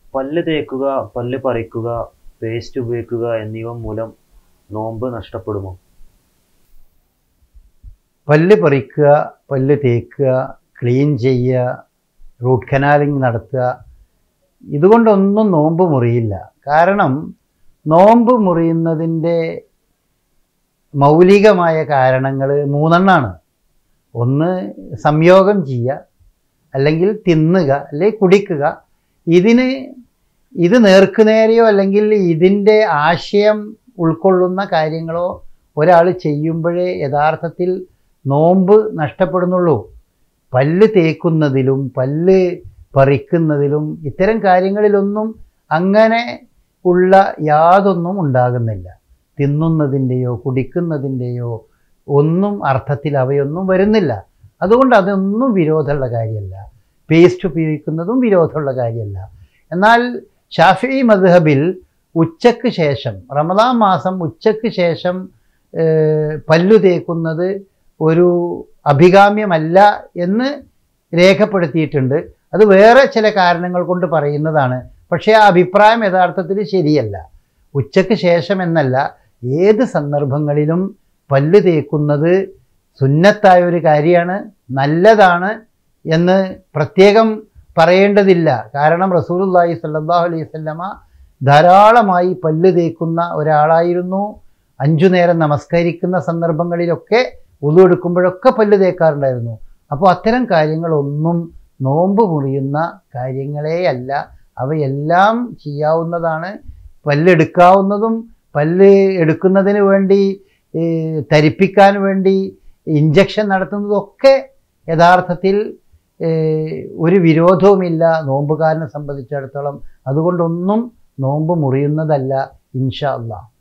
പല്ല് തേക്കുക പല്ല് പറിക്കുക പേസ്റ്റ് ഉപയോഗിക്കുക എന്നിവ മൂലം നോമ്പ് നഷ്ടപ്പെടുമോ പല്ല് പറിക്കുക പല്ല് തേക്കുക ക്ലീൻ ചെയ്യുക റൂട്ട് കനാലിങ് നടത്തുക ഇതുകൊണ്ടൊന്നും നോമ്പ് മുറിയില്ല കാരണം നോമ്പ് മുറിയുന്നതിൻ്റെ മൗലികമായ കാരണങ്ങൾ മൂന്നെണ്ണമാണ് ഒന്ന് സംയോഗം ചെയ്യുക അല്ലെങ്കിൽ തിന്നുക അല്ലെങ്കിൽ കുടിക്കുക ഇതിന് ഇത് നേർക്കുനേരെയോ അല്ലെങ്കിൽ ഇതിൻ്റെ ആശയം ഉൾക്കൊള്ളുന്ന കാര്യങ്ങളോ ഒരാൾ ചെയ്യുമ്പോഴേ യഥാർത്ഥത്തിൽ നോമ്പ് നഷ്ടപ്പെടുന്നുള്ളൂ പല്ല് തേക്കുന്നതിലും പല്ല് പറിക്കുന്നതിലും ഇത്തരം കാര്യങ്ങളിലൊന്നും അങ്ങനെ ഉള്ള യാതൊന്നും ഉണ്ടാകുന്നില്ല തിന്നുന്നതിൻ്റെയോ കുടിക്കുന്നതിൻ്റെയോ ഒന്നും അർത്ഥത്തിൽ അവയൊന്നും വരുന്നില്ല അതുകൊണ്ട് അതൊന്നും വിരോധമുള്ള കാര്യമല്ല പേസ്റ്റ് ഉപയോഗിക്കുന്നതും വിരോധമുള്ള കാര്യമല്ല എന്നാൽ ഷാഫി മദ്ഹബിൽ ഉച്ചയ്ക്ക് ശേഷം റമദാൻ മാസം ഉച്ചയ്ക്ക് ശേഷം ഏഹ്, പല്ലു തേക്കുന്നത് ഒരു അഭികാമ്യമല്ല എന്ന് രേഖപ്പെടുത്തിയിട്ടുണ്ട് അത് വേറെ ചില കാരണങ്ങൾ കൊണ്ട് പറയുന്നതാണ് പക്ഷേ ആ അഭിപ്രായം യഥാർത്ഥത്തിൽ ശരിയല്ല ഉച്ചയ്ക്ക് ശേഷം എന്നല്ല ഏത് സന്ദർഭങ്ങളിലും പല്ല് തേക്കുന്നത് സുന്നത്തായ ഒരു കാര്യമാണ് നല്ലതാണ് എന്ന് പ്രത്യേകം പറയേണ്ടതില്ല കാരണം റസൂലുള്ളാഹി സ്വല്ലല്ലാഹു അലൈഹി വസല്ലമ ധാരാളമായി പല്ല് തേക്കുന്ന ഒരാളായിരുന്നു അഞ്ചു നേരം നമസ്കരിക്കുന്ന സന്ദർഭങ്ങളിലൊക്കെ ഉളു എടുക്കുമ്പോഴൊക്കെ പല്ല് തേക്കാറുണ്ടായിരുന്നു അപ്പോൾ അത്തരം കാര്യങ്ങളൊന്നും നോമ്പ് മുറിയുന്ന കാര്യങ്ങളേ അല്ല അവയെല്ലാം ചെയ്യാവുന്നതാണ് പല്ലെടുക്കാവുന്നതും പല്ല് എടുക്കുന്നതിന് വേണ്ടി ഈ, തരിപ്പിക്കാൻ വേണ്ടി ഇഞ്ചക്ഷൻ നടത്തുന്നതൊക്കെ യഥാർത്ഥത്തിൽ ഏഹ്, ഒരു വിരോധവുമില്ല നോമ്പുകാരനെ സംബന്ധിച്ചിടത്തോളം അതുകൊണ്ടൊന്നും നോമ്പ് മുറിയുന്നതല്ല ഇൻഷാ അള്ളാഹ്